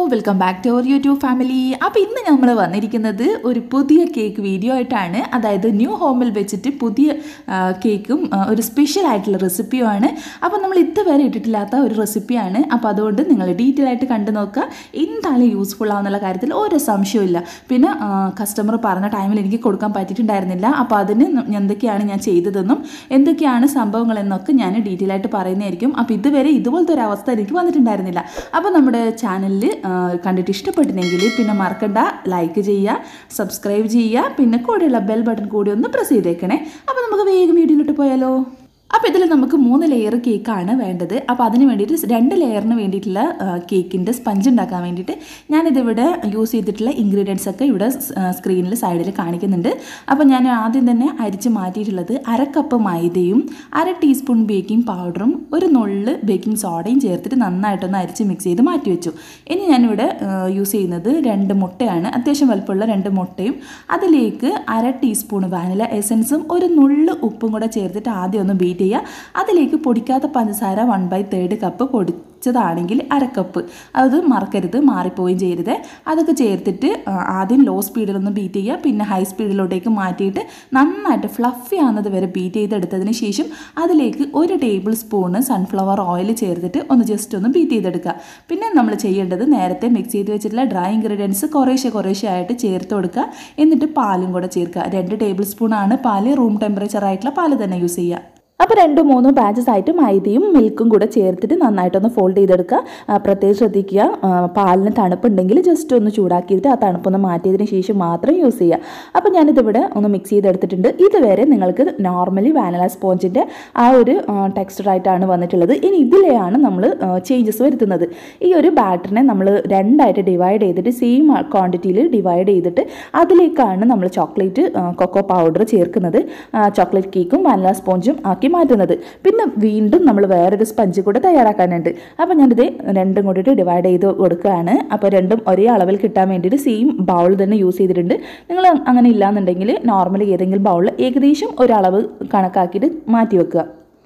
welcome back to our YouTube family അപ്പോൾ ഇന്ന് നമ്മൾ വന്നിരിക്കുന്നത് ഒരു പുതിയ കേക്ക് വീഡിയോ ആയിട്ടാണ് അതായത് ന്യൂ ഹോമിൽ വെച്ചിട്ട് പുതിയ ആ, കേക്കും ആ, ഒരു സ്പെഷ്യൽ ആയിട്ടുള്ള റെസിപ്പിയുമാണ് അപ്പോൾ നമ്മൾ ഇതുവരെ ഇട്ടിട്ടില്ലാത്ത ഒരു റെസിപ്പിയാണ് അപ്പോൾ അതുകൊണ്ട് നിങ്ങൾ ഡീറ്റെയിൽ ആയിട്ട് കണ്ടു നോക്കുക എന്തായാലും യൂസ്ഫുൾ ആവുന്നുള്ള കാര്യത്തിൽ ഒരു സംശയമില്ല പിന്നെ കസ്റ്റമർ പറഞ്ഞ ടൈമിൽ എനിക്ക് കൊടുക്കാൻ പറ്റിയിട്ടുണ്ടായിരുന്നില്ല അപ്പോൾ അതിന് ന- എന്തൊക്കെയാണ് ഞാൻ ചെയ്തതെന്നും എന്തൊക്കെയാണ് സംഭവങ്ങളെന്നൊക്കെ ഞാൻ ഡീറ്റെയിൽ ആയിട്ട് പറയുന്നതായിരിക്കും അപ്പോൾ ഇതുവരെ ഇതുപോലത്തെ ഒരു അവസ്ഥ എനിക്ക് വന്നിട്ടുണ്ടായിരുന്നില്ല അപ്പോൾ നമ്മുടെ ചാനലിൽ കണ്ടിട്ട് ഇഷ്ടപ്പെട്ടില്ലെങ്കിൽ പിന്നെ മറക്കണ്ട ലൈക്ക് ചെയ്യുക സബ്സ്ക്രൈബ് ചെയ്യുക പിന്നെ കൂടെയുള്ള ബെൽ ബട്ടൺ കൂടി ഒന്ന് പ്രസ് ചെയ്തേക്കണേ അപ്പോൾ നമുക്ക് വേഗം വീഡിയോയിലോട്ട് പോയാലോ അപ്പോൾ ഇതിൽ നമുക്ക് മൂന്ന് ലെയർ കേക്കാണ് വേണ്ടത് അപ്പോൾ അതിന് വേണ്ടിയിട്ട് രണ്ട് ലെയറിന് വേണ്ടിയിട്ടുള്ള കേക്കിൻ്റെ സ്പഞ്ച് ഉണ്ടാക്കാൻ വേണ്ടിയിട്ട് ഞാനിതിവിടെ യൂസ് ചെയ്തിട്ടുള്ള ഇൻഗ്രീഡിയൻസ് ഒക്കെ ഇവിടെ സ്ക്രീനിൽ സൈഡിൽ കാണിക്കുന്നുണ്ട് അപ്പോൾ ഞാൻ ആദ്യം തന്നെ അരിച്ച് മാറ്റിയിട്ടുള്ളത് അര കപ്പ് മൈദയും അര ടീസ്പൂൺ ബേക്കിംഗ് പൗഡറും ഒരു നുള്ള് ബേക്കിംഗ് സോഡയും ചേർത്തിട്ട് നന്നായിട്ടൊന്ന് അരിച്ച് മിക്സ് ചെയ്ത് മാറ്റി വെച്ചു ഇനി ഞാനിവിടെ യൂസ് ചെയ്യുന്നത് രണ്ട് മുട്ടയാണ് അത്യാവശ്യം വലുപ്പമുള്ള രണ്ട് മുട്ടയും അതിലേക്ക് അര ടീസ്പൂൺ വാനില എസൻസും ഒരു നുള്ള് ഉപ്പും കൂടെ ചേർത്തിട്ട് ആദ്യം ഒന്ന് ബീറ്റ് ചെയ്യുക അതിലേക്ക് പൊടിക്കാത്ത പഞ്ചസാര വൺ ബൈ തേർഡ് കപ്പ് പൊടിച്ചതാണെങ്കിൽ അര കപ്പ് അത് മറക്കരുത് മാറിപ്പോവുകയും ചെയ്യരുത് അതൊക്കെ ചേർത്തിട്ട് ആ, ആദ്യം ലോ സ്പീഡിലൊന്ന് ബീറ്റ് ചെയ്യുക പിന്നെ ഹൈ സ്പീഡിലോട്ടേക്ക് മാറ്റിയിട്ട് നന്നായിട്ട് ഫ്ലഫി ആവുന്നത് വരെ ബീറ്റ് ചെയ്തെടുത്തതിന് ശേഷം അതിലേക്ക് ഒരു ടേബിൾ സ്പൂണ് സൺഫ്ലവർ ഓയിൽ ചേർത്തിട്ട് ഒന്ന് ജസ്റ്റ് ഒന്ന് ബീറ്റ് ചെയ്തെടുക്കുക പിന്നെ നമ്മൾ ചെയ്യേണ്ടത് നേരത്തെ മിക്സ് ചെയ്ത് വെച്ചിട്ടുള്ള ഡ്രൈ ഇൻഗ്രീഡിയൻസ് കുറേശ്ശെ കുറേശ്ശെ ആയിട്ട് ചേർത്ത് കൊടുക്കുക എന്നിട്ട് പാലും കൂടെ ചേർക്കുക രണ്ട് ടേബിൾ സ്പൂൺ ആണ് പാല് റൂം ടെമ്പറേച്ചർ ആയിട്ടുള്ള പാല് തന്നെ യൂസ് ചെയ്യുക അപ്പോൾ രണ്ടോ മൂന്നോ ബാച്ചസ് ആയിട്ട് മൈദയും മിൽക്കും കൂടെ ചേർത്തിട്ട് നന്നായിട്ടൊന്ന് ഫോൾഡ് ചെയ്തെടുക്കുക ആ, പ്രത്യേകം ശ്രദ്ധിക്കുക ആ, പാലിന് തണുപ്പുണ്ടെങ്കിൽ ജസ്റ്റ് ഒന്ന് ചൂടാക്കിയിട്ട് ആ തണുപ്പൊന്ന് മാറ്റിയതിന് ശേഷം മാത്രം യൂസ് ചെയ്യുക അപ്പോൾ ഞാനിതിവിടെ ഒന്ന് മിക്സ് ചെയ്തെടുത്തിട്ടുണ്ട് ഇതുവരെ നിങ്ങൾക്ക് നോർമലി വാനില സ്പോഞ്ചിൻ്റെ ആ ഒരു ടെക്സ്ചറായിട്ടാണ് വന്നിട്ടുള്ളത് ഇനി ഇതിലെയാണ് നമ്മൾ ചേഞ്ചസ് വരുത്തുന്നത് ഈ ഒരു ബാറ്ററിനെ നമ്മൾ രണ്ടായിട്ട് ഡിവൈഡ് ചെയ്തിട്ട് സെയിം ക്വാണ്ടിറ്റിയിൽ ഡിവൈഡ് ചെയ്തിട്ട് അതിലേക്കാണ് നമ്മൾ ചോക്ലേറ്റ് കൊക്കോ പൗഡർ ചേർക്കുന്നത് ചോക്ലേറ്റ് കേക്കും വാനില സ്പോഞ്ചും ആക്കി മാറ്റുന്നത് പിന്നെ വീണ്ടും നമ്മൾ വേറൊരു സ്പഞ്ച് കൂടെ തയ്യാറാക്കാനുണ്ട് അപ്പോൾ ഞാനിത് രണ്ടും കൂടിയിട്ട് ഡിവൈഡ് ചെയ്ത് കൊടുക്കുകയാണ് അപ്പോൾ രണ്ടും ഒരേ അളവിൽ കിട്ടാൻ വേണ്ടിയിട്ട് സെയിം ബൗൾ തന്നെ യൂസ് ചെയ്തിട്ടുണ്ട് നിങ്ങൾ അങ്ങനെ ഇല്ലാന്നുണ്ടെങ്കിൽ നോർമലി ഏതെങ്കിലും ബൗളിൽ ഏകദേശം ഒരളവ് കണക്കാക്കിയിട്ട് മാറ്റി വെക്കുക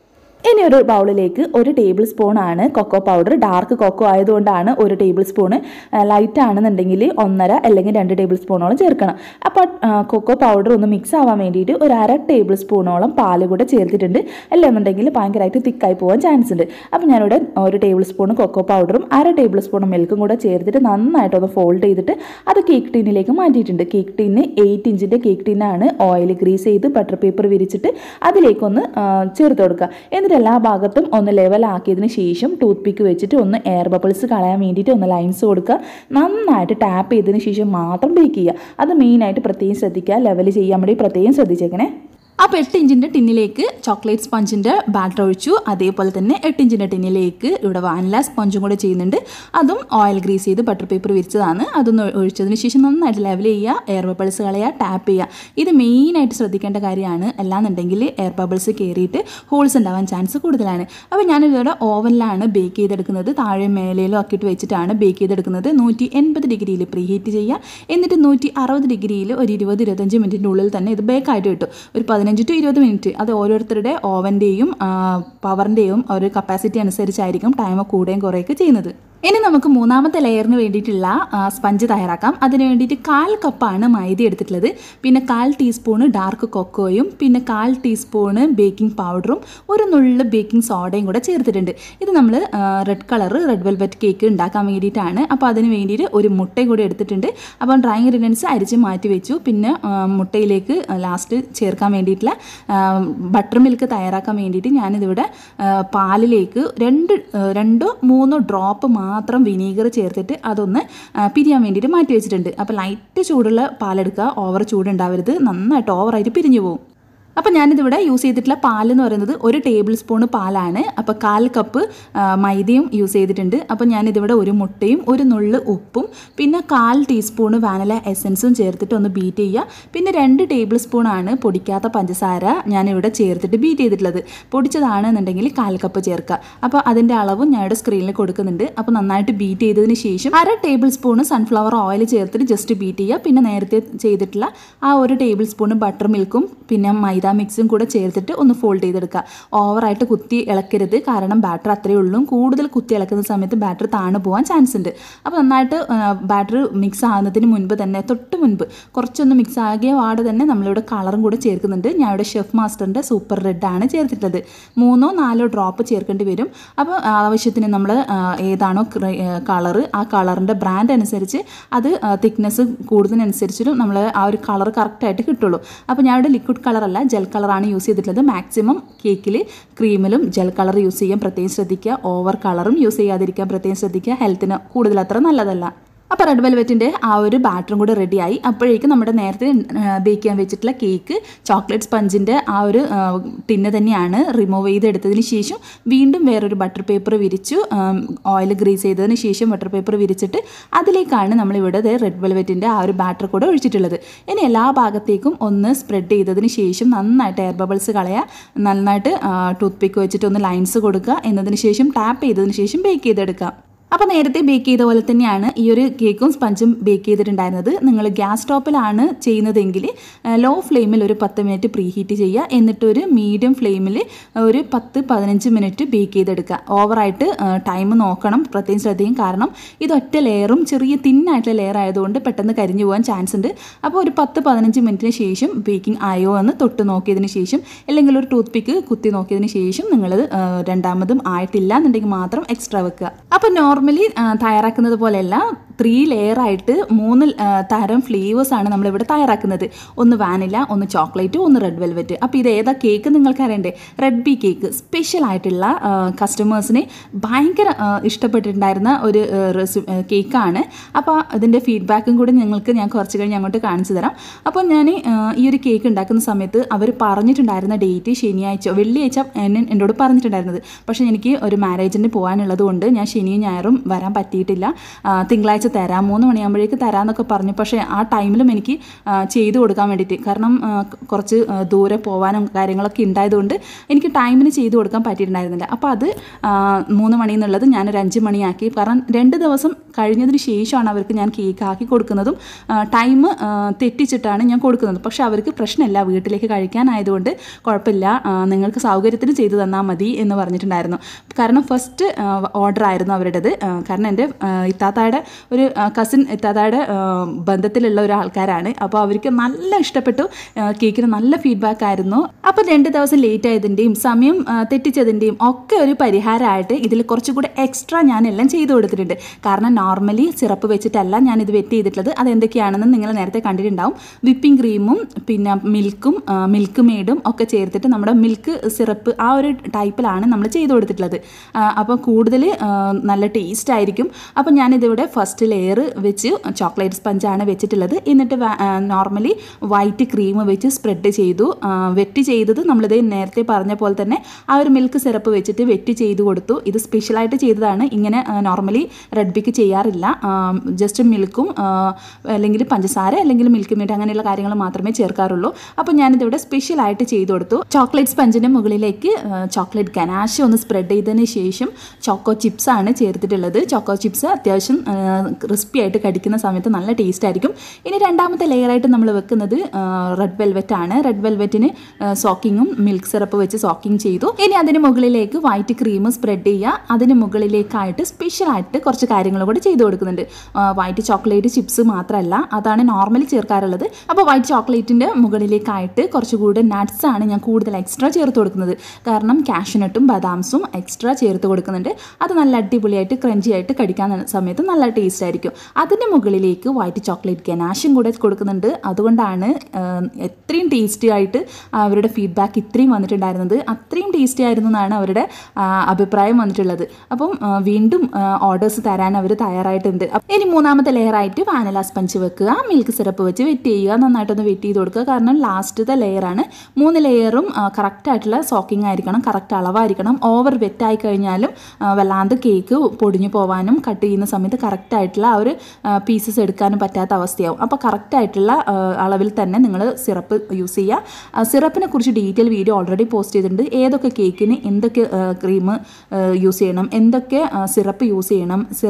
ഇനി ഒരു ബൗളിലേക്ക് ഒരു ടേബിൾ സ്പൂൺ ആണ് കൊക്കോ പൗഡർ ഡാർക്ക് കൊക്കോ ആയതുകൊണ്ടാണ് ഒരു ടേബിൾ സ്പൂണ് ലൈറ്റ് ആണെന്നുണ്ടെങ്കിൽ ഒന്നര അല്ലെങ്കിൽ രണ്ട് ടേബിൾ സ്പൂണോളം ചേർക്കണം അപ്പോൾ കൊക്കോ പൗഡർ ഒന്ന് മിക്സ് ആവാൻ വേണ്ടിയിട്ട് ഒരു അര ടേബിൾ സ്പൂണോളം പാല് കൂടെ ചേർത്തിട്ടുണ്ട് അല്ലെന്നുണ്ടെങ്കിൽ ഭയങ്കരമായിട്ട് തിക്കായി പോകാൻ ചാൻസ് ഉണ്ട് അപ്പോൾ ഞാനിവിടെ ഒരു ടേബിൾ സ്പൂൺ കൊക്കോ പൗഡറും അര ടേബിൾ സ്പൂൺ മിൽക്കും കൂടെ ചേർത്തിട്ട് നന്നായിട്ടൊന്ന് ഫോൾഡ് ചെയ്തിട്ട് അത് കേക്ക് ടീനിലേക്ക് മാറ്റിയിട്ടുണ്ട് കേക്ക് ടീന് എയ്റ്റ് ഇഞ്ചിൻ്റെ കേക്ക് ടീനാണ് ഓയിൽ ഗ്രീസ് ചെയ്ത് ബട്ടർ പേപ്പർ വിരിച്ചിട്ട് അതിലേക്കൊന്ന് ആ, ചേർത്ത് കൊടുക്കുക എന്നിട്ട് എല്ലാ ഭാഗത്തും ഒന്ന് ലെവലാക്കിയതിന് ശേഷം ടൂത്ത് പിക്ക് വെച്ചിട്ട് ഒന്ന് എയർ ബബിൾസ് കളയാൻ വേണ്ടിയിട്ട് ഒന്ന് ലൈൻസ് കൊടുക്കുക നന്നായിട്ട് ടാപ്പ് ചെയ്തതിന് ശേഷം മാത്രം ബേക്ക് ചെയ്യുക അത് മെയിനായിട്ട് പ്രത്യേകം ശ്രദ്ധിക്കുക ലെവൽ ചെയ്യാൻ വേണ്ടി പ്രത്യേകം ശ്രദ്ധിച്ചേക്കണേ അപ്പോൾ എട്ട് ഇഞ്ചിൻ്റെ ടിന്നിലേക്ക് ചോക്ലേറ്റ് സ്പഞ്ചിൻ്റെ ബാറ്റർ ഒഴിച്ചു അതേപോലെ തന്നെ എട്ട് ഇഞ്ചിൻ്റെ ടിന്നിലേക്ക് ഇവിടെ വാനില സ്പഞ്ചും കൂടെ ചെയ്യുന്നുണ്ട് അതും ഓയിൽ ഗ്രീസ് ചെയ്ത് ബട്ടർ പേപ്പർ വിരിച്ചതാണ് അതൊന്ന് ഒഴിച്ചതിന് ശേഷം നന്നായിട്ട് ലെവൽ ചെയ്യുക എയർ ബബിൾസ് കളയുക ടാപ്പ് ചെയ്യുക ഇത് മെയിനായിട്ട് ശ്രദ്ധിക്കേണ്ട കാര്യമാണ് അല്ലാന്നുണ്ടെങ്കിൽ എയർ ബബിൾസ് കയറിയിട്ട് ഹോൾസ് ഉണ്ടാവാൻ ചാൻസ് കൂടുതലാണ് അപ്പോൾ ഞാനിവിടെ ഓവനിലാണ് ബേക്ക് ചെയ്തെടുക്കുന്നത് താഴെ മേലയിലും ആക്കിയിട്ട് വെച്ചിട്ടാണ് ബേക്ക് ചെയ്തെടുക്കുന്നത് നൂറ്റി എൺപത് ഡിഗ്രിയിൽ പ്രീ ഹീറ്റ് ചെയ്യുക എന്നിട്ട് നൂറ്റി അറുപത് ഡിഗ്രിയിൽ ഒരു ഇരുപത് ഇരുപത്തഞ്ച് മിനിറ്റിൻ്റെ ഉള്ളിൽ തന്നെ ഇത് ബേക്കായിട്ട് കിട്ടും ഒരു പതിനഞ്ച് ടു ഇരുപത് മിനിറ്റ് അത് ഓരോരുത്തരുടെ ഓവൻ്റെയും പവറിൻ്റെയും ഒരു കപ്പാസിറ്റി അനുസരിച്ചായിരിക്കും ടൈം കൂടുകയും കുറയുകയൊക്കെ ചെയ്യുന്നത് ഇനി നമുക്ക് മൂന്നാമത്തെ ലെയറിന് വേണ്ടിയിട്ടുള്ള ആ, സ്പഞ്ച് തയ്യാറാക്കാം അതിന് വേണ്ടിയിട്ട് കാൽ കപ്പാണ് മൈദ എടുത്തിട്ടുള്ളത് പിന്നെ കാൽ ടീസ്പൂണ് ഡാർക്ക് കൊക്കോയും പിന്നെ കാൽ ടീസ്പൂണ് ബേക്കിംഗ് പൗഡറും ഒരു നുള്ള് ബേക്കിംഗ് സോഡയും കൂടെ ചേർത്തിട്ടുണ്ട് ഇത് നമ്മൾ red colour red velvet cake ഉണ്ടാക്കാൻ വേണ്ടിയിട്ടാണ് അപ്പോൾ അതിന് വേണ്ടിയിട്ട് ഒരു മുട്ടയും കൂടി എടുത്തിട്ടുണ്ട് അപ്പം ഡ്രൈ ഇൻഗ്രീഡിയൻസ് അരിച്ച് മാറ്റി വെച്ചു പിന്നെ ആ, മുട്ടയിലേക്ക് ലാസ്റ്റ് ചേർക്കാൻ വേണ്ടിയിട്ടുള്ള ബട്ടർ മിൽക്ക് തയ്യാറാക്കാൻ വേണ്ടിയിട്ട് ഞാനിതിവിടെ ആ, പാലിലേക്ക് രണ്ട് ആ, രണ്ടോ മൂന്നോ ഡ്രോപ്പ് മാത്രം വിനീഗർ ചേർത്തിട്ട് അതൊന്ന് ആ, പിരിയാൻ വേണ്ടിയിട്ട് മാറ്റി വെച്ചിട്ടുണ്ട് അപ്പോൾ ലൈറ്റ് ചൂടുള്ള പാലെടുക്കുക ഓവർ ചൂടുണ്ടാവരുത് നന്നായിട്ട് ഓവറായിട്ട് പിരിഞ്ഞു പോകും അപ്പോൾ ഞാനിതിവിടെ യൂസ് ചെയ്തിട്ടുള്ള പാലെന്ന് പറയുന്നത് ഒരു ടേബിൾ സ്പൂൺ പാലാണ് അപ്പോൾ കാൽ കപ്പ് ആ, മൈദയും യൂസ് ചെയ്തിട്ടുണ്ട് അപ്പോൾ ഞാനിതിവിടെ ഒരു മുട്ടയും ഒരു നുള്ള് ഉപ്പും പിന്നെ കാൽ ടീസ്പൂൺ വാനില എസൻസും ചേർത്തിട്ട് ഒന്ന് ബീറ്റ് ചെയ്യുക പിന്നെ രണ്ട് ടേബിൾ സ്പൂണാണ് പൊടിക്കാത്ത പഞ്ചസാര ഞാനിവിടെ ചേർത്തിട്ട് ബീറ്റ് ചെയ്തിട്ടുള്ളത് പൊടിച്ചതാണെന്നുണ്ടെങ്കിൽ കാൽ കപ്പ് ചേർക്കുക അപ്പോൾ അതിൻ്റെ അളവും ഞാൻ ഇവിടെ സ്ക്രീനിൽ കൊടുക്കുന്നുണ്ട് അപ്പോൾ നന്നായിട്ട് ബീറ്റ് ചെയ്തതിന് ശേഷം അര ടേബിൾ സ്പൂൺ സൺഫ്ലവർ ഓയിൽ ചേർത്തിട്ട് ജസ്റ്റ് ബീറ്റ് ചെയ്യുക പിന്നെ നേരത്തെ ചെയ്തിട്ടുള്ള ആ ഒരു ടേബിൾ സ്പൂൺ ബട്ടർ മിൽക്കും പിന്നെ മൈദ മൈദ മിക്സും കൂടെ ചേർത്തിട്ട് ഒന്ന് ഫോൾഡ് ചെയ്തെടുക്കുക ഓവറായിട്ട് കുത്തി ഇളക്കരുത് കാരണം ബാറ്റർ അത്രയേ ഉള്ളൂ കൂടുതൽ കുത്തി ഇളക്കുന്ന സമയത്ത് ബാറ്റർ താണു പോകാൻ ചാൻസ് ഉണ്ട് അപ്പോൾ നന്നായിട്ട് ബാറ്റർ മിക്സ് ആകുന്നതിന് മുൻപ് തന്നെ തൊട്ട് മുൻപ് കുറച്ചൊന്ന് മിക്സ് ആകിയ പാട് തന്നെ നമ്മളിവിടെ കളറും കൂടെ ചേർക്കുന്നുണ്ട് ഞാൻ ഇവിടെ ഷെഫ് മാസ്റ്ററിൻ്റെ സൂപ്പർ റെഡ് ആണ് ചേർത്തിട്ടുള്ളത് മൂന്നോ നാലോ ഡ്രോപ്പ് ചേർക്കേണ്ടി വരും അപ്പോൾ ആവശ്യത്തിന് നമ്മൾ ഏതാണോ കളറ് ആ കളറിൻ്റെ ബ്രാൻഡ് അനുസരിച്ച് അത് തിക്നെസ് കൂടുന്നതിനനുസരിച്ചിട്ടും നമ്മൾ ആ ഒരു കളർ കറക്റ്റായിട്ട് കിട്ടുള്ളൂ അപ്പോൾ ഞാൻ ഇവിടെ ലിക്വിഡ് കളറല്ല ജെൽ കളറാണ് യൂസ് ചെയ്തിട്ടുള്ളത് മാക്സിമം കേക്കിൽ ക്രീമിലും ജെൽ കളർ യൂസ് ചെയ്യാൻ പ്രത്യേകം ശ്രദ്ധിക്കുക ഓവർ കളറും യൂസ് ചെയ്യാതിരിക്കാൻ പ്രത്യേകം ശ്രദ്ധിക്കുക ഹെൽത്തിന് കൂടുതൽ അത്ര നല്ലതല്ല അപ്പോൾ റെഡ് വെൽവെറ്റിൻ്റെ ആ ഒരു ബാറ്ററും കൂടെ റെഡിയായി അപ്പോഴേക്കും നമ്മുടെ നേരത്തെ ബേക്ക് ചെയ്യാൻ വെച്ചിട്ടുള്ള കേക്ക് ചോക്ലേറ്റ് സ്പഞ്ചിൻ്റെ ആ ഒരു ടിന്ന് തന്നെയാണ് റിമൂവ് ചെയ്തെടുത്തതിന് ശേഷം വീണ്ടും വേറൊരു ബട്ടർ പേപ്പർ വിരിച്ചു ഓയിൽ ഗ്രീസ് ചെയ്തതിന് ശേഷം ബട്ടർ പേപ്പർ വിരിച്ചിട്ട് അതിലേക്കാണ് നമ്മളിവിടെ റെഡ് വെൽവെറ്റിൻ്റെ ആ ഒരു ബാറ്റർ കൂടെ ഒഴിച്ചിട്ടുള്ളത് ഇനി എല്ലാ ഭാഗത്തേക്കും ഒന്ന് സ്പ്രെഡ് ചെയ്തതിന് ശേഷം നന്നായിട്ട് എയർ ബബിൾസ് കളയുക നന്നായിട്ട് ടൂത്ത് പിക്ക് വെച്ചിട്ട് ഒന്ന് ലൈൻസ് കൊടുക്കുക എന്നതിന് ശേഷം ടാപ്പ് ചെയ്തതിന് ശേഷം ബേക്ക് ചെയ്തെടുക്കുക അപ്പോൾ നേരത്തെ ബേക്ക് ചെയ്ത പോലെ തന്നെയാണ് ഈ ഒരു കേക്കും സ്പഞ്ചും ബേക്ക് ചെയ്തിട്ടുണ്ടായിരുന്നത് നിങ്ങൾ ഗ്യാസ് സ്റ്റോപ്പിലാണ് ചെയ്യുന്നതെങ്കിൽ ലോ ഫ്ലെയിമിൽ ഒരു പത്ത് മിനിറ്റ് പ്രീ ഹീറ്റ് ചെയ്യുക എന്നിട്ട് ഒരു മീഡിയം ഫ്ലെയിമിൽ ഒരു പത്ത് പതിനഞ്ച് മിനിറ്റ് ബേക്ക് ചെയ്തെടുക്കുക ഓവറായിട്ട് ടൈം നോക്കണം പ്രത്യേകം ശ്രദ്ധിക്കും കാരണം ഇത് ഒറ്റ ലെയറും ചെറിയ തിന്നായിട്ടുള്ള ലെയർ ആയതുകൊണ്ട് പെട്ടെന്ന് കരിഞ്ഞു പോകാൻ ചാൻസ് ഉണ്ട് അപ്പോൾ ഒരു പത്ത് പതിനഞ്ച് മിനിറ്റിന് ശേഷം ബേക്കിംഗ് ആയോ എന്ന് തൊട്ട് നോക്കിയതിന് ശേഷം അല്ലെങ്കിൽ ഒരു ടൂത്ത് പിക്ക് കുത്തി നോക്കിയതിന് ശേഷം നിങ്ങൾ രണ്ടാമതും ആയിട്ടില്ല എന്നുണ്ടെങ്കിൽ മാത്രം എക്സ്ട്രാ വെക്കുക അപ്പോൾ നോർമലി തയ്യാറാക്കുന്നത് പോലെയല്ല ത്രീ ലെയർ ആയിട്ട് മൂന്ന് തരം ഫ്ലേവേഴ്സ് ആണ് നമ്മളിവിടെ തയ്യാറാക്കുന്നത് ഒന്ന് വാനില ഒന്ന് ചോക്ലേറ്റ് ഒന്ന് റെഡ് വെൽവെറ്റ് അപ്പോൾ ഇത് ഏതാ കേക്ക് നിങ്ങൾക്ക് അറിയണ്ടേ റെഡ് ബി കേക്ക് സ്പെഷ്യൽ ആയിട്ടുള്ള കസ്റ്റമേഴ്സിന് ഭയങ്കര ഇഷ്ടപ്പെട്ടിട്ടുണ്ടായിരുന്ന ഒരു കേക്കാണ് അപ്പോൾ അതിൻ്റെ ഫീഡ്ബാക്കും കൂടി നിങ്ങൾക്ക് ഞാൻ കുറച്ച് കഴിഞ്ഞ് അങ്ങോട്ട് കാണിച്ചു തരാം അപ്പോൾ ഞാൻ ഈ ഒരു കേക്ക് ഉണ്ടാക്കുന്ന സമയത്ത് അവർ പറഞ്ഞിട്ടുണ്ടായിരുന്ന ഡേറ്റ് ശനിയാഴ്ച വെള്ളിയാഴ്ച എന്നെ എന്നോട് പറഞ്ഞിട്ടുണ്ടായിരുന്നത് പക്ഷേ എനിക്ക് ഒരു മാരേജിന് പോകാനുള്ളത് കൊണ്ട് ഞാൻ ശനിയും ഞായറും വരാൻ പറ്റിയിട്ടില്ല തിങ്കളാഴ്ച തരാം മൂന്ന് മണിയാകുമ്പോഴേക്ക് തരാമെന്നൊക്കെ പറഞ്ഞു പക്ഷേ ആ ടൈമിലും എനിക്ക് ചെയ്തു കൊടുക്കാൻ വേണ്ടിയിട്ട് കാരണം കുറച്ച് ദൂരെ പോകാനും കാര്യങ്ങളൊക്കെ ഉണ്ടായതുകൊണ്ട് എനിക്ക് ടൈമിന് ചെയ്തു കൊടുക്കാൻ പറ്റിയിട്ടുണ്ടായിരുന്നില്ല അപ്പോൾ അത് മൂന്ന് മണി എന്നുള്ളത് ഞാനൊരു അഞ്ച് മണിയാക്കി കാരണം രണ്ട് ദിവസം കഴിഞ്ഞതിന് ശേഷമാണ് അവർക്ക് ഞാൻ കേക്ക് ആക്കി കൊടുക്കുന്നതും ടൈം തെറ്റിച്ചിട്ടാണ് ഞാൻ കൊടുക്കുന്നത് പക്ഷേ അവർക്ക് പ്രശ്നമില്ല വീട്ടിലേക്ക് കഴിക്കാനായതുകൊണ്ട് കുഴപ്പമില്ല നിങ്ങൾക്ക് സൗകര്യത്തിന് ചെയ്തു തന്നാൽ മതി എന്ന് പറഞ്ഞിട്ടുണ്ടായിരുന്നു കാരണം ഫസ്റ്റ് ഓർഡർ ആയിരുന്നു അവരുടേത് കാരണം എൻ്റെ ഇത്താത്തായുടെ ഒരു കസിൻ ഇത്താത്തായുടെ ബന്ധത്തിലുള്ള ഒരു ആൾക്കാരാണ് അപ്പോൾ അവർക്ക് നല്ല ഇഷ്ടപ്പെട്ടു കേക്കിന് നല്ല ഫീഡ്ബാക്ക് ആയിരുന്നു അപ്പോൾ രണ്ട് ദിവസം ലേറ്റ് ആയതിൻ്റെയും സമയം തെറ്റിച്ചതിൻ്റെയും ഒക്കെ ഒരു പരിഹാരമായിട്ട് ഇതിൽ കുറച്ചുകൂടെ എക്സ്ട്രാ ഞാൻ എല്ലാം ചെയ്തു കൊടുത്തിട്ടുണ്ട് കാരണം നോർമലി സിറപ്പ് വെച്ചിട്ടല്ല ഞാൻ ഇത് വെറ്റ് ചെയ്തിട്ടുള്ളത് അതെന്തൊക്കെയാണെന്ന് നിങ്ങൾ നേരത്തെ കണ്ടിട്ടുണ്ടാവും വിപ്പിംഗ് ക്രീമും പിന്നെ മിൽക്കും മിൽക്ക് മെയ്ഡും ഒക്കെ ചേർത്തിട്ട് നമ്മുടെ മിൽക്ക് സിറപ്പ് ആ ഒരു ടൈപ്പിലാണ് നമ്മൾ ചെയ്തു കൊടുത്തിട്ടുള്ളത് അപ്പോൾ കൂടുതൽ നല്ല ടേസ്റ്റ് ആയിരിക്കും അപ്പോൾ ഞാനിതിവിടെ ഫസ്റ്റ് ലെയർ വെച്ച് ചോക്ലേറ്റ് സ്പഞ്ചാണ് വെച്ചിട്ടുള്ളത് എന്നിട്ട് നോർമലി വൈറ്റ് ക്രീം വെച്ച് സ്പ്രെഡ് ചെയ്തു വെറ്റ് ചെയ്തത് നമ്മളിത് നേരത്തെ പറഞ്ഞ പോലെ തന്നെ ആ ഒരു മിൽക്ക് സിറപ്പ് വെച്ചിട്ട് വെറ്റ് ചെയ്ത് കൊടുത്തു ഇത് സ്പെഷ്യലായിട്ട് ചെയ്തതാണ് ഇങ്ങനെ നോർമലി റെഡ് ബിക്ക് ചെയ്യാറില്ല ജസ്റ്റ് മിൽക്കും അല്ലെങ്കിൽ പഞ്ചസാര അല്ലെങ്കിൽ മിൽക്ക് മീറ്റ് അങ്ങനെയുള്ള കാര്യങ്ങൾ മാത്രമേ ചേർക്കാറുള്ളൂ അപ്പോൾ ഞാനിതിവിടെ സ്പെഷ്യലായിട്ട് ചെയ്തു കൊടുത്തു ചോക്ലേറ്റ് സ്പഞ്ചിൻ്റെ മുകളിലേക്ക് ചോക്ലേറ്റ് ഗനാഷ് ഒന്ന് സ്പ്രെഡ് ചെയ്തതിന് ശേഷം ചോക്കോ ചിപ്സ് ആണ് ചേർത്തിട്ടുള്ളത് ചോക്കോ ചിപ്സ് അത്യാവശ്യം ക്രിസ്പി ആയിട്ട് കടിക്കുന്ന സമയത്ത് നല്ല ടേസ്റ്റ് ആയിരിക്കും ഇനി രണ്ടാമത്തെ ലെയറായിട്ട് നമ്മൾ വെക്കുന്നത് റെഡ് വെൽവെറ്റ് ആണ് റെഡ് വെൽവെറ്റിന് സോക്കിങ്ങും മിൽക്ക് സിറപ്പ് വെച്ച് സോക്കിംഗ് ചെയ്തു ഇനി അതിന് മുകളിലേക്ക് വൈറ്റ് ക്രീം സ്പ്രെഡ് ചെയ്യുക അതിന് മുകളിലേക്കായിട്ട് സ്പെഷ്യലായിട്ട് കുറച്ച് കാര്യങ്ങൾ കൂടി ചെയ്തു കൊടുക്കുന്നുണ്ട് വൈറ്റ് ചോക്ലേറ്റ് ചിപ്സ് മാത്രമല്ല അതാണ് നോർമലി ചേർക്കാറുള്ളത് അപ്പോൾ വൈറ്റ് ചോക്ലേറ്റിൻ്റെ മുകളിലേക്കായിട്ട് കുറച്ചുകൂടി നട്ട്സ് ആണ് ഞാൻ കൂടുതൽ എക്സ്ട്രാ ചേർത്ത് കൊടുക്കുന്നത് കാരണം കാഷ്നട്ടും ബദാംസും എക്സ്ട്രാ ചേർത്ത് കൊടുക്കുന്നുണ്ട് അത് നല്ല അടിപൊളിയായിട്ട് ക്രഞ്ചി ആയിട്ട് കടിക്കാൻ സമയത്ത് നല്ല ടേസ്റ്റ് ആയിരിക്കും അതിൻ്റെ മുകളിലേക്ക് വൈറ്റ് ചോക്ലേറ്റ് ഗനാഷും കൂടെ കൊടുക്കുന്നുണ്ട് അതുകൊണ്ടാണ് എത്രയും ടേസ്റ്റി ആയിട്ട് അവരുടെ ഫീഡ്ബാക്ക് ഇത്രയും വന്നിട്ടുണ്ടായിരുന്നത് അത്രയും ടേസ്റ്റി ആയിരുന്നു എന്നാണ് അവരുടെ അഭിപ്രായം വന്നിട്ടുള്ളത് അപ്പം വീണ്ടും ഓർഡേഴ്സ് തരാൻ അവർ തയ്യാറായിട്ടുണ്ട് ഇനി മൂന്നാമത്തെ ലെയറായിട്ട് വാനില സ്പഞ്ച് വെക്കുക മിൽക്ക് സിറപ്പ് വെച്ച് വെറ്റ് ചെയ്യുക നന്നായിട്ടൊന്ന് വെറ്റ് ചെയ്ത് കൊടുക്കുക കാരണം ലാസ്റ്റത്തെ ലെയറാണ് മൂന്ന് ലെയറും കറക്റ്റ് ആയിട്ടുള്ള സോക്കിംഗ് ആയിരിക്കണം കറക്റ്റ് അളവായിരിക്കണം ഓവർ വെറ്റായി കഴിഞ്ഞാലും വല്ലാണ്ട് കേക്ക് പൊടിഞ്ഞു പോകാനും കട്ട് ചെയ്യുന്ന സമയത്ത് കറക്റ്റ് ആയിട്ടുള്ള ആ ഒരു പീസസ് എടുക്കാനും പറ്റാത്ത അവസ്ഥയാവും അപ്പോൾ കറക്റ്റ് ആയിട്ടുള്ള അളവിൽ തന്നെ നിങ്ങൾ സിറപ്പ് യൂസ് ചെയ്യുക സിറപ്പിനെ കുറിച്ച് ഡീറ്റെയിൽ വീഡിയോ ഓൾറെഡി പോസ്റ്റ് ചെയ്തിട്ടുണ്ട് ഏതൊക്കെ കേക്കിന് എന്തൊക്കെ ക്രീം യൂസ് ചെയ്യണം എന്തൊക്കെ സിറപ്പ് യൂസ് ചെയ്യണം സിറപ്പിൻ്റെ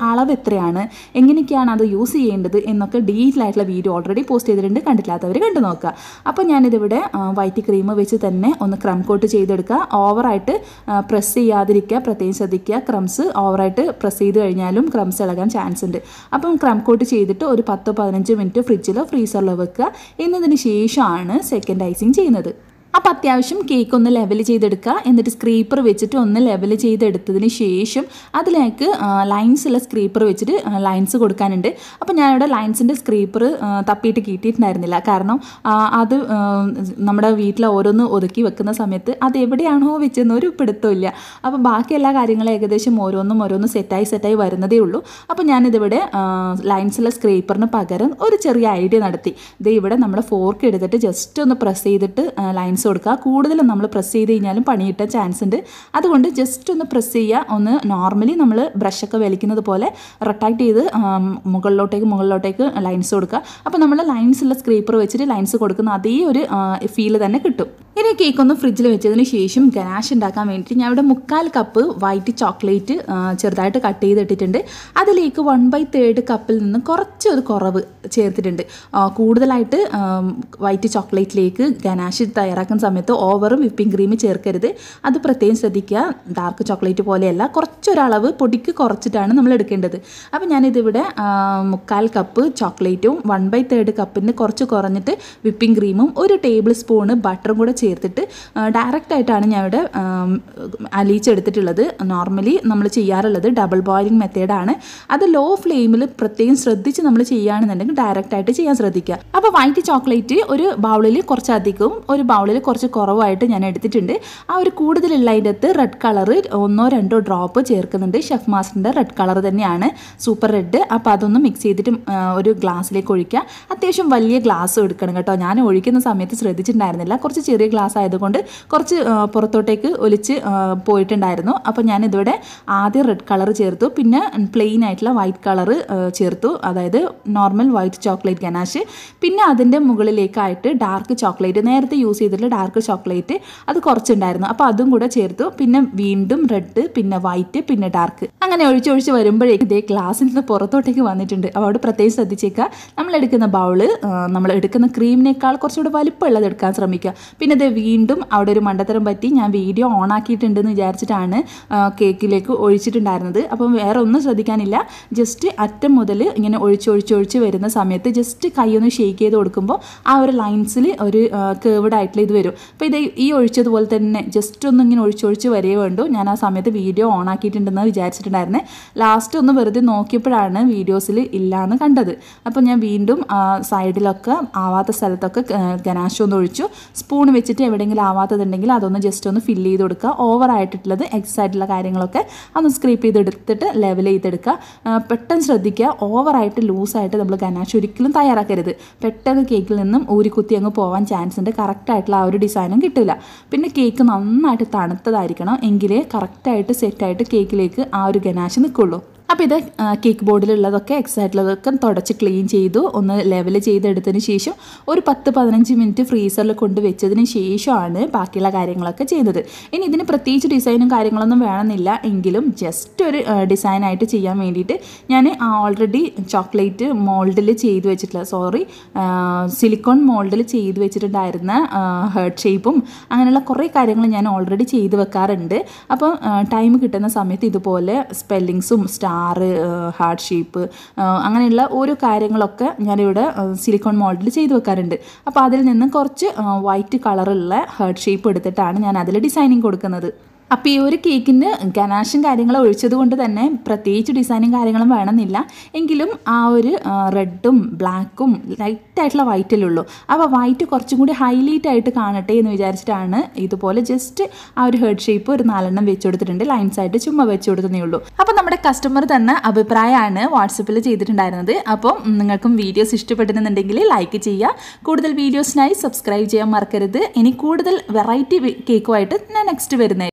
അളവ് എത്രയാണ് എങ്ങനെയൊക്കെയാണ് അത് യൂസ് ചെയ്യേണ്ടത് എന്നൊക്കെ ഡീറ്റെയിൽ ആയിട്ടുള്ള വീഡിയോ ഓൾറെഡി പോസ്റ്റ് ചെയ്തിട്ടുണ്ട് കണ്ടിട്ടില്ലാത്തവർ കണ്ടു നോക്കുക അപ്പോൾ ഞാനിതിവിടെ വൈറ്റ് ക്രീം വെച്ച് തന്നെ ഒന്ന് ക്രം കോട്ട് ചെയ്തെടുക്കുക ഓവറായിട്ട് പ്രസ് ചെയ്യാതിരിക്കുക പ്രത്യേകം ശ്രദ്ധിക്കുക ക്രംസ് ഓവറായിട്ട് പ്രസ് ചെയ്ത് കഴിഞ്ഞാലും ക്രംസ് ഇളകാൻ ചാൻസ് ഉണ്ട് അപ്പം ക്രം കോട്ട് ചെയ്തിട്ട് ഒരു പത്ത് പതിനഞ്ച് മിനിറ്റ് ഫ്രിഡ്ജിലോ ഫ്രീസറിലോ വെക്കുക എന്നതിന് ശേഷമാണ് സെക്കൻഡ് ഐസിങ് ചെയ്യുന്നത് അപ്പോൾ അത്യാവശ്യം കേക്ക് ഒന്ന് ലെവൽ ചെയ്തെടുക്കുക എന്നിട്ട് സ്ക്രീപ്പർ വെച്ചിട്ട് ഒന്ന് ലെവൽ ചെയ്തെടുത്തതിന് ശേഷം അതിലേക്ക് ലൈൻസ് ഉള്ള സ്ക്രീപ്പർ വെച്ചിട്ട് ലൈൻസ് കൊടുക്കാനുണ്ട് അപ്പോൾ ഞാനിവിടെ ലൈൻസിൻ്റെ സ്ക്രീപ്പർ തപ്പിയിട്ട് കിട്ടിയിട്ടുണ്ടായിരുന്നില്ല കാരണം ആ, അത് ആ, നമ്മുടെ വീട്ടിൽ ഓരോന്ന് ഒതുക്കി വെക്കുന്ന സമയത്ത് അത് എവിടെയാണോ വെച്ചെന്ന് ഒരു പിടുത്തമില്ല അപ്പോൾ ബാക്കി എല്ലാ കാര്യങ്ങളും ഏകദേശം ഓരോന്നും ഓരോന്നും സെറ്റായി സെറ്റായി വരുന്നതേ ഉള്ളൂ അപ്പോൾ ഞാനിതിവിടെ ലൈൻസുള്ള സ്ക്രീപ്പറിന് പകരം ഒരു ചെറിയ ഐഡിയ നടത്തി ഇത് ഇവിടെ നമ്മൾ ഫോർക്ക് എടുത്തിട്ട് ജസ്റ്റ് ഒന്ന് പ്രസ് ചെയ്തിട്ട് ലൈൻസ് കൊടുക്കുക കൂടുതലും നമ്മൾ പ്രസ് ചെയ്ത് കഴിഞ്ഞാലും പണിയിട്ട ചാൻസ് ഉണ്ട് അതുകൊണ്ട് ജസ്റ്റ് ഒന്ന് പ്രസ് ചെയ്യുക ഒന്ന് നോർമലി നമ്മൾ ബ്രഷൊക്കെ വലിക്കുന്നത് പോലെ റൊട്ടാക്ട് ചെയ്ത് ആ, മുകളിലോട്ടേക്ക് മുകളിലോട്ടേക്ക് ലൈൻസ് കൊടുക്കുക അപ്പോൾ നമ്മൾ ലൈൻസ് ഉള്ള സ്ക്രീപ്പർ വെച്ചിട്ട് ലൈൻസ് കൊടുക്കുന്ന അതേ ഒരു ഫീല് തന്നെ കിട്ടും ഇനി കേക്ക് ഒന്ന് ഫ്രിഡ്ജിൽ വെച്ചതിന് ശേഷം ഗനാഷ് ഉണ്ടാക്കാൻ വേണ്ടിയിട്ട് ഞാൻ ഇവിടെ മുക്കാൽ കപ്പ് വൈറ്റ് ചോക്ലേറ്റ് ചെറുതായിട്ട് കട്ട് ചെയ്തിട്ടിട്ടുണ്ട് അതിലേക്ക് വൺ ബൈ തേർഡ് കപ്പിൽ നിന്ന് കുറച്ച് ഒരു കുറവ് ചേർത്തിട്ടുണ്ട് ആ, കൂടുതലായിട്ട് വൈറ്റ് ചോക്ലേറ്റിലേക്ക് ഗനാഷ് തയ്യാറാക്കുന്ന സമയത്ത് ഓവറും വിപ്പിംഗ് ക്രീം ചേർക്കരുത് അത് പ്രത്യേകം ശ്രദ്ധിക്കുക ഡാർക്ക് ചോക്ലേറ്റ് പോലെയല്ല കുറച്ചൊരളവ് പൊടിക്ക് കുറച്ചിട്ടാണ് നമ്മൾ എടുക്കേണ്ടത് അപ്പോൾ ഞാനിതിവിടെ ആ, മുക്കാൽ കപ്പ് ചോക്ലേറ്റും വൺ ബൈ തേർഡ് കപ്പിന് കുറച്ച് കുറഞ്ഞിട്ട് വിപ്പിംഗ് ക്രീമും ഒരു ടേബിൾ സ്പൂണ് ബട്ടറും കൂടെ ചേർത്തിട്ട് ഡയറക്റ്റ് ആയിട്ടാണ് ഞാൻ ഇവിടെ ആം, അലിയിച്ചെടുത്തിട്ടുള്ളത് നോർമലി നമ്മൾ ചെയ്യാറുള്ളത് ഡബിൾ ബോയിലിംഗ് മെത്തേഡാണ് അത് ലോ ഫ്ലെയിമിൽ പ്രത്യേകം ശ്രദ്ധിച്ച് നമ്മൾ ചെയ്യുകയാണെന്നുണ്ടെങ്കിൽ ഡയറക്റ്റ് ആയിട്ട് ചെയ്യാൻ ശ്രദ്ധിക്കുക അപ്പോൾ വൈറ്റ് ചോക്ലേറ്റ് ഒരു ബൗളിൽ കുറച്ചധികവും ഒരു ബൗളിൽ കുറച്ച് കുറവായിട്ട് ഞാൻ എടുത്തിട്ടുണ്ട് ആ ഒരു കൂടുതലുള്ള അതിൻ്റെ അകത്ത് റെഡ് കളർ ഒന്നോ രണ്ടോ ഡ്രോപ്പ് ചേർക്കുന്നുണ്ട് ഷെഫ് മാസ്റ്ററിൻ്റെ റെഡ് കളർ തന്നെയാണ് സൂപ്പർ റെഡ് അപ്പോൾ അതൊന്ന് മിക്സ് ചെയ്തിട്ട് ആ, ഒരു ഗ്ലാസ്സിലേക്ക് ഒഴിക്കുക അത്യാവശ്യം വലിയ ഗ്ലാസ് എടുക്കണം കേട്ടോ ഞാൻ ഒഴിക്കുന്ന സമയത്ത് ശ്രദ്ധിച്ചിട്ടുണ്ടായിരുന്നില്ല കുറച്ച് ചെറിയ ഗ്ലാസ് ആയതുകൊണ്ട് കുറച്ച് ആ, പുറത്തോട്ടേക്ക് ഒലിച്ച് ആ, പോയിട്ടുണ്ടായിരുന്നു അപ്പോൾ ഞാൻ ഇതിവിടെ ആദ്യം റെഡ് കളർ ചേർത്തു പിന്നെ പ്ലെയിൻ ആയിട്ടുള്ള വൈറ്റ് കളർ ചേർത്തു അതായത് നോർമൽ വൈറ്റ് ചോക്ലേറ്റ് ഗനാഷ് പിന്നെ അതിൻ്റെ മുകളിലേക്കായിട്ട് ഡാർക്ക് ചോക്ലേറ്റ് നേരത്തെ യൂസ് ചെയ്തിട്ടുള്ള ഡാർക്ക് ചോക്ലേറ്റ് അത് കുറച്ചുണ്ടായിരുന്നു അപ്പോൾ അതും കൂടെ ചേർത്തു പിന്നെ വീണ്ടും റെഡ് പിന്നെ വൈറ്റ് പിന്നെ ഡാർക്ക് അങ്ങനെ ഒഴിച്ചൊഴിച്ച് വരുമ്പോഴേക്ക് ഇതേ ഗ്ലാസ്സിൽ നിന്ന് പുറത്തോട്ടേക്ക് വന്നിട്ടുണ്ട് അപ്പോൾ അവിടെ പ്രത്യേകം ശ്രദ്ധിച്ചേക്കുക നമ്മൾ എടുക്കുന്ന ബൗള് നമ്മൾ എടുക്കുന്ന ക്രീമിനേക്കാൾ കുറച്ചുകൂടെ വലിപ്പമുള്ളത് എടുക്കാൻ ശ്രമിക്കുക പിന്നെ ഇത് വീണ്ടും അവിടെ ഒരു മണ്ടത്തരം പറ്റി ഞാൻ വീഡിയോ ഓൺ ആക്കിയിട്ടുണ്ടെന്ന് വിചാരിച്ചിട്ടാണ് ആ, കേക്കിലേക്ക് ഒഴിച്ചിട്ടുണ്ടായിരുന്നത് അപ്പം വേറെ ഒന്നും ശ്രദ്ധിക്കാനില്ല ജസ്റ്റ് അറ്റം മുതൽ ഇങ്ങനെ ഒഴിച്ചൊഴിച്ചൊഴിച്ച് വരുന്ന സമയത്ത് ജസ്റ്റ് കൈ ഒന്ന് ഷെയ്ക്ക് ചെയ്ത് കൊടുക്കുമ്പോൾ ആ ഒരു ലൈൻസിൽ ഒരു കേവഡ് ആയിട്ടുള്ള ഇത് വരും അപ്പോൾ ഇത് ഈ ഒഴിച്ചതുപോലെ തന്നെ ജസ്റ്റ് ഒന്ന് ഇങ്ങനെ ഒഴിച്ചൊഴിച്ച് വരേ വേണ്ടു ഞാൻ ആ സമയത്ത് വീഡിയോ ഓൺ ആക്കിയിട്ടുണ്ടെന്ന് വിചാരിച്ചിട്ടുണ്ടായിരുന്നേ ലാസ്റ്റ് ഒന്ന് വെറുതെ നോക്കിയപ്പോഴാണ് വീഡിയോസിൽ ഇല്ലയെന്ന് കണ്ടത് അപ്പോൾ ഞാൻ വീണ്ടും ആ, സൈഡിലൊക്കെ ആവാത്ത സ്ഥലത്തൊക്കെ ഗനാശം ഒന്ന് ഒഴിച്ചു സ്പൂൺ വെച്ചിട്ട് എവിടെയെങ്കിലും ആവാത്തതുണ്ടെങ്കിൽ അതൊന്ന് ജസ്റ്റ് ഒന്ന് ഫില്ല് ചെയ്ത് കൊടുക്കുക ഓവർ ആയിട്ടുള്ളത് എക്സ് ആയിട്ടുള്ള കാര്യങ്ങളൊക്കെ ഒന്ന് സ്ക്രീപ്പ് ചെയ്തെടുത്തിട്ട് ലെവൽ ചെയ്തെടുക്കുക ആ, പെട്ടെന്ന് ശ്രദ്ധിക്കുക ഓവറായിട്ട് ലൂസായിട്ട് നമ്മൾ ഗനാശ് ഒരിക്കലും തയ്യാറാക്കരുത് പെട്ടെന്ന് കേക്കിൽ നിന്നും ഊരിക്കുത്തി അങ്ങ് പോകാൻ ചാൻസ് ഉണ്ട് കറക്റ്റ് ആയിട്ടുള്ള ആ ഒരു ഡിസൈനും കിട്ടില്ല പിന്നെ കേക്ക് നന്നായിട്ട് തണുത്തതായിരിക്കണം എങ്കിലേ കറക്റ്റായിട്ട് സെറ്റായിട്ട് കേക്കിലേക്ക് ആ ഒരു ഗനാശ് നിൽക്കുള്ളൂ അപ്പോൾ ഇത് ആ, കേക്ക് ബോർഡിലുള്ളതൊക്കെ എക്സ് ആയിട്ടുള്ളതൊക്കെ തുടച്ച് ക്ലീൻ ചെയ്തു ഒന്ന് ലെവൽ ചെയ്തെടുത്തതിന് ശേഷം ഒരു പത്ത് പതിനഞ്ച് മിനിറ്റ് ഫ്രീസറിൽ കൊണ്ട് വെച്ചതിന് ശേഷമാണ് ബാക്കിയുള്ള കാര്യങ്ങളൊക്കെ ചെയ്തത് ഇനി ഇതിന് പ്രത്യേകിച്ച് ഡിസൈനും കാര്യങ്ങളൊന്നും വേണമെന്നില്ല എങ്കിലും ജസ്റ്റ് ഒരു ഡിസൈനായിട്ട് ചെയ്യാൻ വേണ്ടിയിട്ട് ഞാൻ ഓൾറെഡി ചോക്ലേറ്റ് മോൾഡിൽ ചെയ്ത് വെച്ചിട്ടുള്ള സോറി സിലിക്കോൺ മോൾഡിൽ ചെയ്ത് വെച്ചിട്ടുണ്ടായിരുന്ന ഹേർട്ട് ഷേപ്പും അങ്ങനെയുള്ള കുറേ കാര്യങ്ങൾ ഞാൻ ഓൾറെഡി ചെയ്ത് വെക്കാറുണ്ട് അപ്പോൾ ടൈം കിട്ടുന്ന സമയത്ത് ഇതുപോലെ സ്പെല്ലിങ്സും സ്റ്റാർ ഹാർട്ട് ഷേപ്പ് അങ്ങനെയുള്ള ഓരോ കാര്യങ്ങളൊക്കെ ഞാനിവിടെ സിലിക്കോൺ മോൾഡിൽ ചെയ്ത് വെക്കാറുണ്ട് അപ്പോൾ അതിൽ നിന്ന് കുറച്ച് വൈറ്റ് കളറുള്ള ഹേർട്ട് ഷേപ്പ് എടുത്തിട്ടാണ് ഞാൻ അതിൽ ഡിസൈനിങ് കൊടുക്കുന്നത് അപ്പോൾ ഈ ഒരു കേക്കിന് ഗനാഷും കാര്യങ്ങളും ഒഴിച്ചത് കൊണ്ട് തന്നെ പ്രത്യേകിച്ച് ഡിസൈനും കാര്യങ്ങളും വേണമെന്നില്ല എങ്കിലും ആ ഒരു റെഡും ബ്ലാക്കും ലൈറ്റായിട്ടുള്ള വൈറ്റല്ലേ ഉള്ളൂ അപ്പോൾ വൈറ്റ് കുറച്ചും കൂടി ഹൈലൈറ്റ് ആയിട്ട് കാണട്ടെ എന്ന് വിചാരിച്ചിട്ടാണ് ഇതുപോലെ ജസ്റ്റ് ആ ഒരു ഹെഡ് ഷേപ്പ് ഒരു നാലെണ്ണം വെച്ച് കൊടുത്തിട്ടുണ്ട് ലൈൻസ് ആയിട്ട് ചുമ്മാ വെച്ച് കൊടുത്തതേ ഉള്ളൂ അപ്പോൾ നമ്മുടെ കസ്റ്റമർ തന്ന അഭിപ്രായമാണ് വാട്സപ്പിൽ ചെയ്തിട്ടുണ്ടായിരുന്നത് അപ്പോൾ നിങ്ങൾക്കും വീഡിയോസ് ഇഷ്ടപ്പെടുന്നുണ്ടെങ്കിൽ ലൈക്ക് ചെയ്യുക കൂടുതൽ വീഡിയോസിനായി സബ്സ്ക്രൈബ് ചെയ്യാൻ മറക്കരുത് ഇനി കൂടുതൽ വെറൈറ്റി കേക്കുമായിട്ട് ഞാൻ നെക്സ്റ്റ് വരുന്നത്